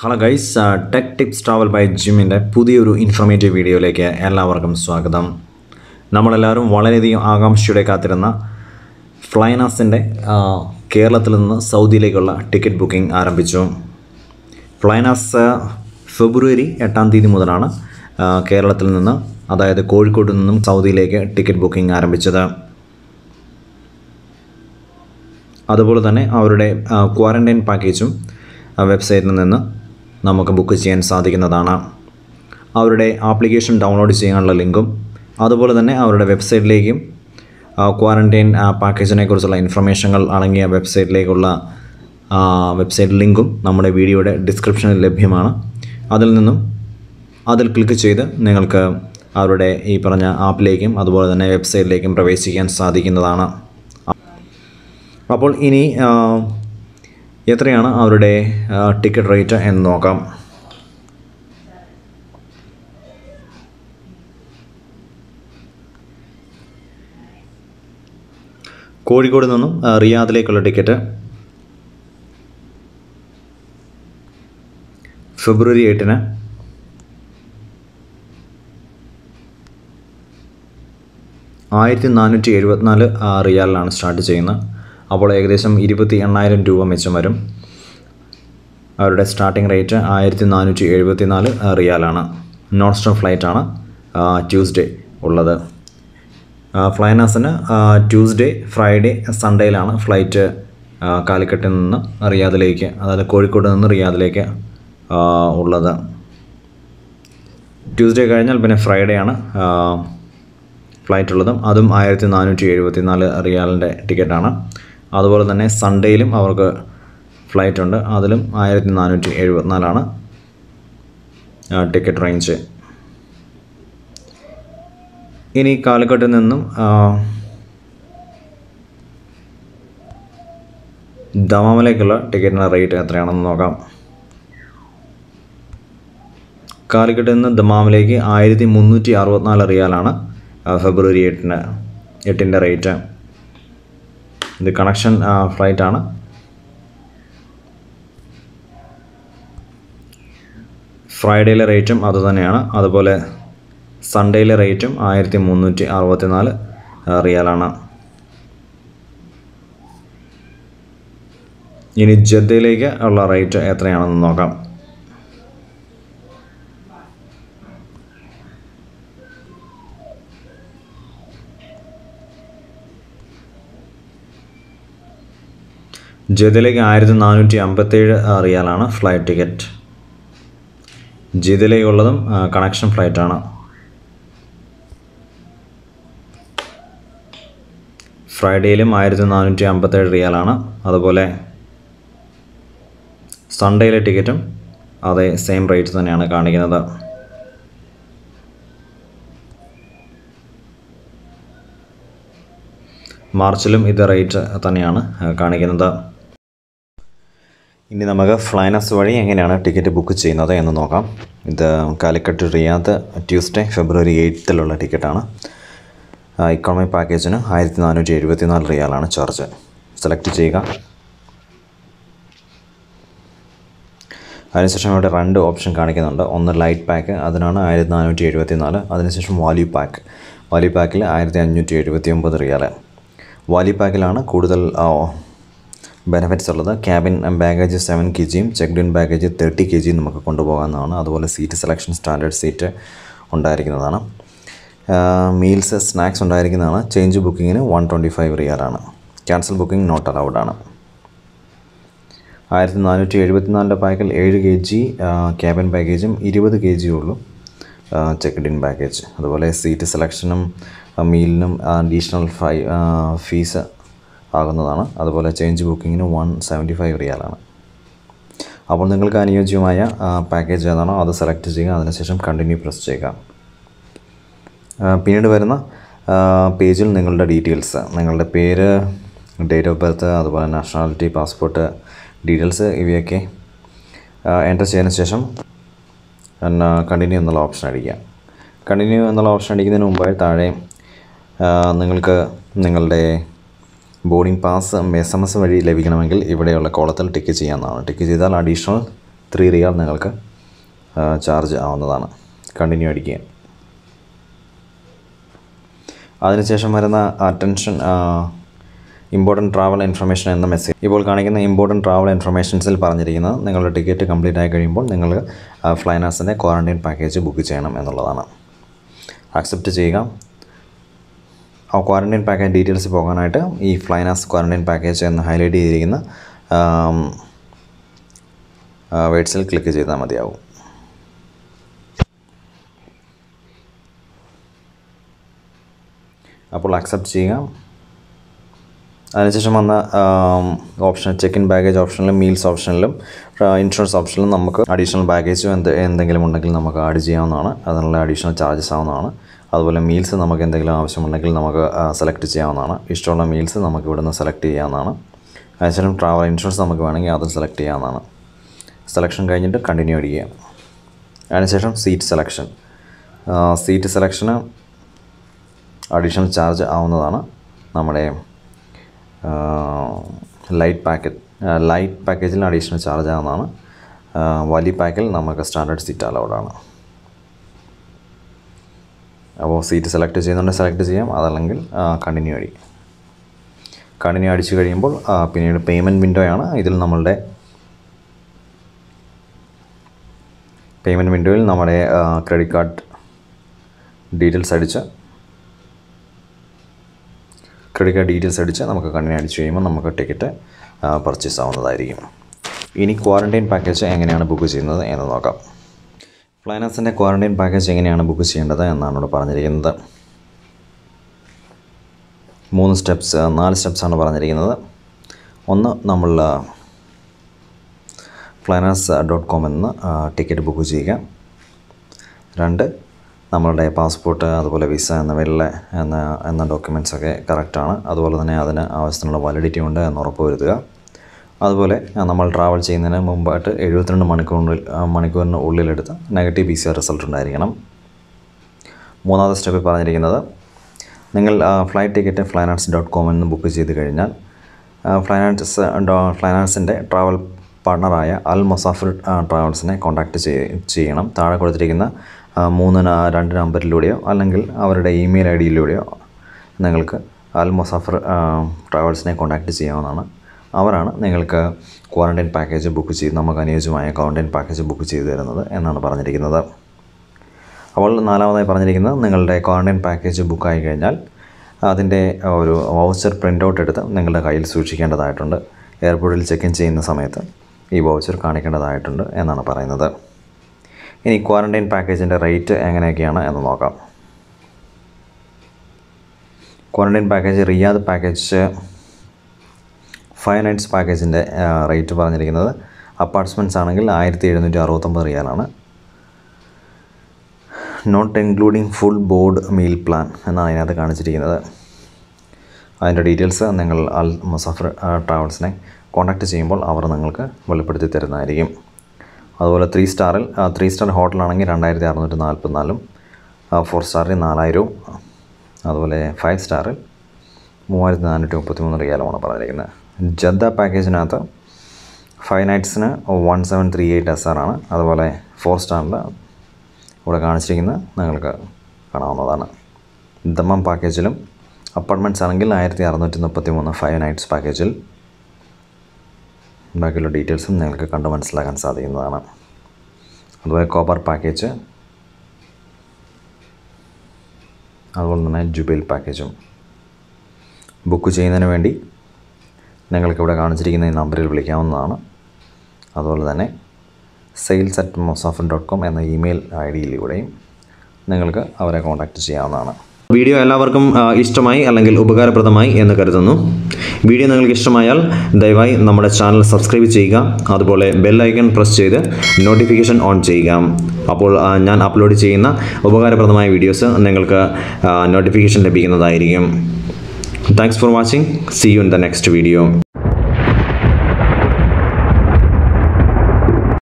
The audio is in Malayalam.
hello guys tech tips travel by ജിമ്മിൻ്റെ പുതിയൊരു ഇൻഫർമേറ്റീവ് വീഡിയോയിലേക്ക് എല്ലാവർക്കും സ്വാഗതം നമ്മളെല്ലാവരും വളരെയധികം ആകാംക്ഷയോടെ കാത്തിരുന്ന ഫ്ലൈനാസിൻ്റെ കേരളത്തിൽ നിന്ന് സൗദിയിലേക്കുള്ള ടിക്കറ്റ് ബുക്കിംഗ് ആരംഭിച്ചു ഫ്ലൈനാസ് ഫെബ്രുവരി എട്ടാം തീയതി മുതലാണ് ആ, കേരളത്തിൽ നിന്ന് അതായത് കോഴിക്കോട് നിന്നും സൗദിയിലേക്ക് ടിക്കറ്റ് ബുക്കിംഗ് ആരംഭിച്ചത് അതുപോലെ തന്നെ അവരുടെ ക്വാറൻറ്റൈൻ പാക്കേജും ആ, വെബ്സൈറ്റിൽ നിന്ന് നമുക്ക് ബുക്ക് ചെയ്യാൻ സാധിക്കുന്നതാണ് അവരുടെ ആപ്ലിക്കേഷൻ ഡൗൺലോഡ് ചെയ്യാനുള്ള ലിങ്കും അതുപോലെ തന്നെ അവരുടെ വെബ്സൈറ്റിലേക്കും ക്വാറൻറ്റൈൻ പാക്കേജിനെ കുറിച്ചുള്ള ഇൻഫർമേഷനുകൾ അടങ്ങിയ വെബ്സൈറ്റിലേക്കുള്ള ആ, വെബ്സൈറ്റ് ലിങ്കും നമ്മുടെ വീഡിയോയുടെ ഡിസ്ക്രിപ്ഷനിൽ ലഭ്യമാണ് അതിൽ നിന്നും അതിൽ ക്ലിക്ക് ചെയ്ത് നിങ്ങൾക്ക് അവരുടെ ഈ പറഞ്ഞ ആപ്പിലേക്കും അതുപോലെ തന്നെ വെബ്സൈറ്റിലേക്കും പ്രവേശിക്കാൻ സാധിക്കുന്നതാണ് അപ്പോൾ ഇനി ആ, എത്രയാണ് അവരുടെ ആ, ടിക്കറ്റ് റേറ്റ് എന്ന് നോക്കാം കോഴിക്കോട് നിന്നും ആ, റിയാദിലേക്കുള്ള ടിക്കറ്റ് ഫെബ്രുവരി എട്ടിന് ആയിരത്തി നാനൂറ്റി എഴുപത്തിനാല് റിയാലിലാണ് സ്റ്റാർട്ട് ചെയ്യുന്നത് അപ്പോൾ ഏകദേശം ഇരുപത്തി എണ്ണായിരം രൂപ മെച്ചം വരും അവരുടെ സ്റ്റാർട്ടിംഗ് റേറ്റ് ആയിരത്തി നാനൂറ്റി എഴുപത്തി നാല് റിയാലാണ് നോൺ സ്റ്റോപ്പ് ഫ്ലൈറ്റാണ് ട്യൂസ്ഡേ ഉള്ളത് ഫ്ലൈനാസിന് ട്യൂസ്ഡേ ഫ്രൈഡേ സൺഡേയിലാണ് ഫ്ലൈറ്റ് ആ, കാലിക്കട്ടിൽ നിന്ന് റിയാദിലേക്ക് അതായത് കോഴിക്കോട് നിന്ന് റിയാദിലേക്ക് ആ, ഉള്ളത് ട്യൂസ്ഡേ കഴിഞ്ഞാൽ പിന്നെ ഫ്രൈഡേ ആണ് ആ, ഫ്ലൈറ്റ് ഉള്ളതും അതും ആയിരത്തി നാനൂറ്റി എഴുപത്തി നാല് റിയാലിൻ്റെ ടിക്കറ്റാണ് അതുപോലെ തന്നെ സൺഡേയിലും അവർക്ക് ഫ്ലൈറ്റ് ഉണ്ട് അതിലും ആയിരത്തി നാനൂറ്റി എഴുപത്തിനാലാണ് ടിക്കറ്റ് റേഞ്ച് ഇനി കാലിക്കട്ടിൽ നിന്നും ആ, ദമാമിലേക്കുള്ള ടിക്കറ്റിൻ്റെ റേറ്റ് എത്രയാണെന്ന് നോക്കാം കാലിക്കട്ടിൽ നിന്ന് ദമാമിലേക്ക് ആയിരത്തി മുന്നൂറ്റി അറുപത്തിനാല് റിയാലാണ് ആ, ഫെബ്രുവരി എട്ടിന് എട്ടിൻ്റെ റേറ്റ് ഇത് കണക്ഷൻ ഫ്ലൈറ്റാണ് ഫ്രൈഡേയിലെ റേറ്റും അതുതന്നെയാണ് അതുപോലെ സൺഡേയിലെ റേറ്റും ആയിരത്തി മുന്നൂറ്റി അറുപത്തി നാല് റിയാലാണ് ഇനി ജദ്ദയിലേക്ക് ഉള്ള റേറ്റ് എത്രയാണെന്ന് നോക്കാം ജിദ്ദയിലേക്ക് ആയിരത്തി നാനൂറ്റി അമ്പത്തേഴ് റിയാലാണ് ഫ്ലൈറ്റ് ടിക്കറ്റ് ജിദ്ദയിലേക്കുള്ളതും കണക്ഷൻ ഫ്ലൈറ്റാണ് ഫ്രൈഡേയിലും ആയിരത്തി നാനൂറ്റി അമ്പത്തേഴ് റിയാലാണ് അതുപോലെ സൺഡേയിലെ ടിക്കറ്റും അതേ സെയിം റേറ്റ് തന്നെയാണ് കാണിക്കുന്നത് മാർച്ചിലും ഇത് റേറ്റ് തന്നെയാണ് ആ, കാണിക്കുന്നത് ഇനി നമുക്ക് ഫ്ലൈനസ് വഴി എങ്ങനെയാണ് ടിക്കറ്റ് ബുക്ക് ചെയ്യുന്നത് എന്ന് നോക്കാം ഇത് കാലിക്കറ്റ് റിയാദ് ട്യൂസ്ഡേ ഫെബ്രുവരി എയ്ത്തിലുള്ള ടിക്കറ്റാണ് ഇക്കോണമി പാക്കേജിന് ആയിരത്തി നാനൂറ്റി എഴുപത്തി നാല് റിയാലാണ് ചാർജ് സെലക്ട് ചെയ്യുക അതിനുശേഷം ഇവിടെ രണ്ട് ഓപ്ഷൻ കാണിക്കുന്നുണ്ട് ഒന്ന് ലൈറ്റ് പാക്ക് അതിനാണ് ആയിരത്തി നാനൂറ്റി എഴുപത്തി നാല് അതിനുശേഷം വാല്യൂ പാക്ക് വാല്യൂ പാക്കിൽ ആയിരത്തി അഞ്ഞൂറ്റി എഴുപത്തി ഒമ്പത് റിയാൽ വാല്യൂ പാക്കിലാണ് കൂടുതൽ ബെനിഫിറ്റ്സ് ഉള്ളത് ക്യാബിൻ ബാഗേജ് സെവൻ കെ ജിയും checked in baggage thirty K ജിയും നമുക്ക് കൊണ്ടുപോകാവുന്നതാണ് അതുപോലെ സീറ്റ് സെലക്ഷൻ സ്റ്റാൻഡേർഡ് സീറ്റ് ഉണ്ടായിരിക്കുന്നതാണ് മീൽസ് സ്നാക്സ് ഉണ്ടായിരിക്കുന്നതാണ് ചേഞ്ച് ബുക്കിങ്ങിന് വൺ ട്വൻറ്റി ഫൈവ് റിയാലാണ് ക്യാൻസൽ ബുക്കിംഗ് നോട്ട് അലൗഡ് ആണ് ആയിരത്തി നാനൂറ്റി എഴുപത്തിനാലിൻ്റെ പാക്കിൽ ഏഴ് കെ ജി ക്യാബിൻ പാക്കേജും ഇരുപത് കെ ജിയേ ഉള്ളൂ ചെക്ക്ഡ് ഇൻ പാക്കേജ് അതുപോലെ സീറ്റ് സെലക്ഷനും മീലിനും അഡീഷണൽ ഫൈ ഫീസ് ആകുന്നതാണ് അതുപോലെ ചേഞ്ച് ബുക്കിങ്ങിന് വൺ സെവൻറ്റി ഫൈവ് റിയാലാണ് അപ്പോൾ നിങ്ങൾക്ക് അനുയോജ്യമായ പാക്കേജ് ഏതാണോ അത് സെലക്ട് ചെയ്യുക അതിനുശേഷം കണ്ടിന്യൂ പ്രസ് ചെയ്യുക ആ, പിന്നീട് വരുന്ന ആ, പേജിൽ നിങ്ങളുടെ ഡീറ്റെയിൽസ് നിങ്ങളുടെ പേര് ഡേറ്റ് ഓഫ് ബർത്ത് അതുപോലെ നാഷണാലിറ്റി പാസ്പോർട്ട് ഡീറ്റെയിൽസ് ഇവയൊക്കെ എൻ്റർ ചെയ്തതിന് ശേഷം കണ്ടിന്യൂ എന്നുള്ള ഓപ്ഷൻ അടിക്കുക കണ്ടിന്യൂ എന്നുള്ള ഓപ്ഷൻ അടിക്കുന്നതിന് മുമ്പായി താഴെ ആ, നിങ്ങൾക്ക് നിങ്ങളുടെ boarding pass S M S വഴി ലഭിക്കണമെങ്കിൽ ഇവിടെയുള്ള കോളത്തിൽ ടിക്ക് ചെയ്യാവുന്നതാണ് ടിക്ക് ചെയ്താൽ അഡീഷണൽ ത്രീ റിയാൽ നിങ്ങൾക്ക് ചാർജ് ആവുന്നതാണ് കണ്ടിന്യൂ അടിക്കുക അതിനുശേഷം വരുന്ന അറ്റൻഷൻ ഇമ്പോർട്ടൻറ്റ് ട്രാവൽ ഇൻഫർമേഷൻ എന്ന മെസ്സേജ് ഇപ്പോൾ കാണിക്കുന്ന ഇമ്പോർട്ടൻറ്റ് ട്രാവൽ ഇൻഫർമേഷൻസിൽ പറഞ്ഞിരിക്കുന്നത് നിങ്ങളുടെ ടിക്കറ്റ് കംപ്ലീറ്റ് ആയി കഴിയുമ്പോൾ നിങ്ങൾ ഫ്ലൈനാസിൻ്റെ ക്വാറൻറ്റൈൻ പാക്കേജ് ബുക്ക് ചെയ്യണം എന്നുള്ളതാണ് അക്സെപ്റ്റ് ചെയ്യുക ആ ക്വാറൻറ്റൈൻ പാക്കേജ് ഡീറ്റെയിൽസ് പോകാനായിട്ട് ഈ ഫ്ലൈനാസ് ക്വാറൻറ്റൈൻ പാക്കേജ് എന്ന് ഹൈലൈറ്റ് ചെയ്തിരിക്കുന്ന വേഡ്സിൽ ക്ലിക്ക് ചെയ്താൽ മതിയാവും അപ്പോൾ അക്സെപ്റ്റ് ചെയ്യുക അതിനുശേഷം വന്ന ഓപ്ഷൻ ചെക്ക് ഇൻ ബാഗേജ് ഓപ്ഷനിലും മീൽസ് ഓപ്ഷനിലും ഇൻഷുറൻസ് ഓപ്ഷനിലും നമുക്ക് അഡീഷണൽ ബാഗേജോ എന്ത് എന്തെങ്കിലും ഉണ്ടെങ്കിൽ നമുക്ക് ആഡ് ചെയ്യാവുന്നതാണ് അതിനുള്ള അഡീഷണൽ ചാർജസ് ആവുന്നതാണ് അതുപോലെ മീൽസ് നമുക്ക് എന്തെങ്കിലും ആവശ്യമുണ്ടെങ്കിൽ നമുക്ക് സെലക്ട് ചെയ്യാവുന്നതാണ് ഇഷ്ടമുള്ള മീൽസ് നമുക്ക് ഇവിടുന്ന് സെലക്ട് ചെയ്യാവുന്നതാണ് അതിനുശേഷം ട്രാവൽ ഇൻഷുറൻസ് നമുക്ക് വേണമെങ്കിൽ അതും സെലക്ട് ചെയ്യാവുന്നതാണ് സെലക്ഷൻ കഴിഞ്ഞിട്ട് കണ്ടിന്യൂ അടിക്കുക അതിനുശേഷം സീറ്റ് സെലക്ഷൻ സീറ്റ് സെലക്ഷന് അഡീഷണൽ ചാർജ് ആവുന്നതാണ് നമ്മുടെ ലൈറ്റ് പാക്കേജ് ലൈറ്റ് പാക്കേജിൽ അഡീഷണൽ ചാർജ് ആവുന്നതാണ് വലിയ പാക്കിൽ നമുക്ക് സ്റ്റാൻഡേർഡ് സീറ്റ് അലൗഡാണ് അപ്പോൾ സീറ്റ് സെലക്ട് ചെയ്യുന്നുണ്ടെങ്കിൽ സെലക്ട് ചെയ്യാം അതല്ലെങ്കിൽ കണ്ടിന്യൂ അടി കണ്ടിന്യൂ അടിച്ച് കഴിയുമ്പോൾ പിന്നീട് പേയ്മെൻറ്റ് വിൻഡോയാണ് ഇതിൽ നമ്മളുടെ പേയ്മെൻറ്റ് വിൻഡോയിൽ നമ്മുടെ ക്രെഡിറ്റ് കാർഡ് ഡീറ്റെയിൽസ് അടിച്ച് ക്രെഡിറ്റ് കാർഡ് ഡീറ്റെയിൽസ് അടിച്ച് നമുക്ക് കണ്ണിനെ അടിച്ച് കഴിയുമ്പോൾ നമുക്ക് ടിക്കറ്റ് പർച്ചേസ് ആവുന്നതായിരിക്കും ഇനി ക്വാറൻറ്റൈൻ പാക്കേജ് എങ്ങനെയാണ് ബുക്ക് ചെയ്യുന്നത് എന്ന് നോക്കാം ഫ്ലൈനാസിൻ്റെ ക്വാറൻറ്റൈൻ പാക്കേജ് എങ്ങനെയാണ് ബുക്ക് ചെയ്യേണ്ടത് എന്നാണ് ഇവിടെ പറഞ്ഞിരിക്കുന്നത് മൂന്ന് സ്റ്റെപ്സ് നാല് സ്റ്റെപ്സാണ് പറഞ്ഞിരിക്കുന്നത് ഒന്ന് നമ്മൾ ഫ്ലൈനാസ് ഡോട്ട് കോം എന്ന് ടിക്കറ്റ് ബുക്ക് ചെയ്യുക രണ്ട് നമ്മളുടെ പാസ്പോർട്ട് അതുപോലെ വിസ എന്നിവയിലെ എന്ന എന്ന ഡോക്യുമെൻറ്റ്സൊക്കെ കറക്റ്റാണ് അതുപോലെ തന്നെ അതിന് ആവശ്യത്തിനുള്ള വാലിഡിറ്റി ഉണ്ട് എന്ന് ഉറപ്പ് വരുത്തുക അതുപോലെ നമ്മൾ ട്രാവൽ ചെയ്യുന്നതിന് മുമ്പായിട്ട് എഴുപത്തിരണ്ട് മണിക്കൂറിനുള്ളിൽ മണിക്കൂറിന് ഉള്ളിലെടുത്ത് negative P C R result ഉണ്ടായിരിക്കണം മൂന്നാമത്തെ സ്റ്റെപ്പിൽ പറഞ്ഞിരിക്കുന്നത് നിങ്ങൾ ഫ്ലൈറ്റ് ടിക്കറ്റ് ഫ്ലൈനാൻസ് ഡോട്ട് കോമിൽ നിന്ന് ബുക്ക് ചെയ്ത് കഴിഞ്ഞാൽ ഫ്ലൈനാൻസ് ഫ്ലൈനാൻസിൻ്റെ ട്രാവൽ പാർട്ണറായ അൽ മൊസാഫിർ ട്രാവൽസിനെ കോൺടാക്റ്റ് ചെയ്യണം താഴെ കൊടുത്തിരിക്കുന്ന മൂന്ന് രണ്ട് നമ്പറിലൂടെയോ അല്ലെങ്കിൽ അവരുടെ ഇമെയിൽ ഐ ഡിയിലൂടെയോ നിങ്ങൾക്ക് അൽ മൊസാഫർ ട്രാവൽസിനെ കോൺടാക്റ്റ് ചെയ്യാവുന്നതാണ് അവരാണ് നിങ്ങൾക്ക് ക്വാറൻറ്റൈൻ പാക്കേജ് ബുക്ക് ചെയ്ത് നമുക്ക് അനുയോജ്യമായ ക്വാറൻറ്റൈൻ പാക്കേജ് ബുക്ക് ചെയ്തു തരുന്നത് എന്നാണ് പറഞ്ഞിരിക്കുന്നത് അപ്പോൾ നാലാമതായി പറഞ്ഞിരിക്കുന്നത് നിങ്ങളുടെ ക്വാറൻറ്റൈൻ പാക്കേജ് ബുക്കായി കഴിഞ്ഞാൽ അതിൻ്റെ ഒരു വൗച്ചർ പ്രിൻ്റ് ഔട്ട് എടുത്ത് നിങ്ങളുടെ കയ്യിൽ സൂക്ഷിക്കേണ്ടതായിട്ടുണ്ട് എയർപോർട്ടിൽ ചെക്ക് ഇൻ ചെയ്യുന്ന സമയത്ത് ഈ വൗച്ചർ കാണിക്കേണ്ടതായിട്ടുണ്ട് എന്നാണ് പറയുന്നത് ഇനി ക്വാറൻറ്റൈൻ പാക്കേജിൻ്റെ റേറ്റ് എങ്ങനെയൊക്കെയാണ് എന്ന് നോക്കാം quarantine package Riyadh package five nights പാക്കേജിൻ്റെ റേറ്റ് പറഞ്ഞിരിക്കുന്നത് അപ്പാർട്ട്മെൻറ്റ്സ് ആണെങ്കിൽ ആയിരത്തി എഴുന്നൂറ്റി അറുപത്തൊമ്പത് റിയാലാണ് not including full board meal plan എന്നാണ് അതിനകത്ത് കാണിച്ചിരിക്കുന്നത് അതിൻ്റെ ഡീറ്റെയിൽസ് നിങ്ങൾ അൽ മുസാഫർ ട്രാവൽസിനെ കോൺടാക്റ്റ് ചെയ്യുമ്പോൾ അവർ നിങ്ങൾക്ക് വെളിപ്പെടുത്തി തരുന്നതായിരിക്കും അതുപോലെ ത്രീ സ്റ്റാറിൽ ത്രീ സ്റ്റാർ ഹോട്ടലാണെങ്കിൽ രണ്ടായിരത്തി അറുന്നൂറ്റി നാൽപ്പത്തിനാലും ഫോർ സ്റ്റാറിൽ നാലായിരവും അതുപോലെ ഫൈവ് സ്റ്റാറിൽ മൂവായിരത്തി നാനൂറ്റി മുപ്പത്തി മൂന്ന് റിയാലുമാണ് പറഞ്ഞിരിക്കുന്നത് ജദ്ദ പാക്കേജിനകത്ത് ഫൈവ് നൈറ്റ്സിന് one seven three eight S R ആണ് അതുപോലെ ഫോർ സ്റ്റാറിൽ ഇവിടെ കാണിച്ചിരിക്കുന്നത് നിങ്ങൾക്ക് കാണാവുന്നതാണ് ദമ്മം പാക്കേജിലും അപ്പാർട്ട്മെൻറ്റ്സ് ആണെങ്കിൽ ആയിരത്തി അറുന്നൂറ്റി മുപ്പത്തി മൂന്ന് ഫൈവ് നൈറ്റ്സ് പാക്കേജിൽ ബാക്കിയുള്ള ഡീറ്റെയിൽസും നിങ്ങൾക്ക് കണ്ട് മനസ്സിലാക്കാൻ സാധിക്കുന്നതാണ് അതുപോലെ കോപ്പർ പാക്കേജ് അതുപോലെ തന്നെ ജുബൈൽ പാക്കേജും ബുക്ക് ചെയ്യുന്നതിന് വേണ്ടി നിങ്ങൾക്കിവിടെ കാണിച്ചിരിക്കുന്ന ഈ നമ്പറിൽ വിളിക്കാവുന്നതാണ് അതുപോലെ തന്നെ sales at Mosafer dot com എന്ന ഇമെയിൽ ഐ ഡിയിലൂടെയും നിങ്ങൾക്ക് അവരെ കോൺടാക്റ്റ് ചെയ്യാവുന്നതാണ് വീഡിയോ എല്ലാവർക്കും ആ, ഇഷ്ടമായി അല്ലെങ്കിൽ ഉപകാരപ്രദമായി എന്ന് കരുതുന്നു വീഡിയോ നിങ്ങൾക്ക് ഇഷ്ടമായാൽ ദയവായി നമ്മുടെ ചാനൽ സബ്സ്ക്രൈബ് ചെയ്യുക അതുപോലെ ബെൽ ഐക്കൺ പ്രസ് ചെയ്ത് നോട്ടിഫിക്കേഷൻ ഓൺ ചെയ്യുക അപ്പോൾ ആ, ഞാൻ അപ്ലോഡ് ചെയ്യുന്ന ഉപകാരപ്രദമായ വീഡിയോസ് നിങ്ങൾക്ക് നോട്ടിഫിക്കേഷൻ ലഭിക്കുന്നതായിരിക്കും thanks for watching see you in the next video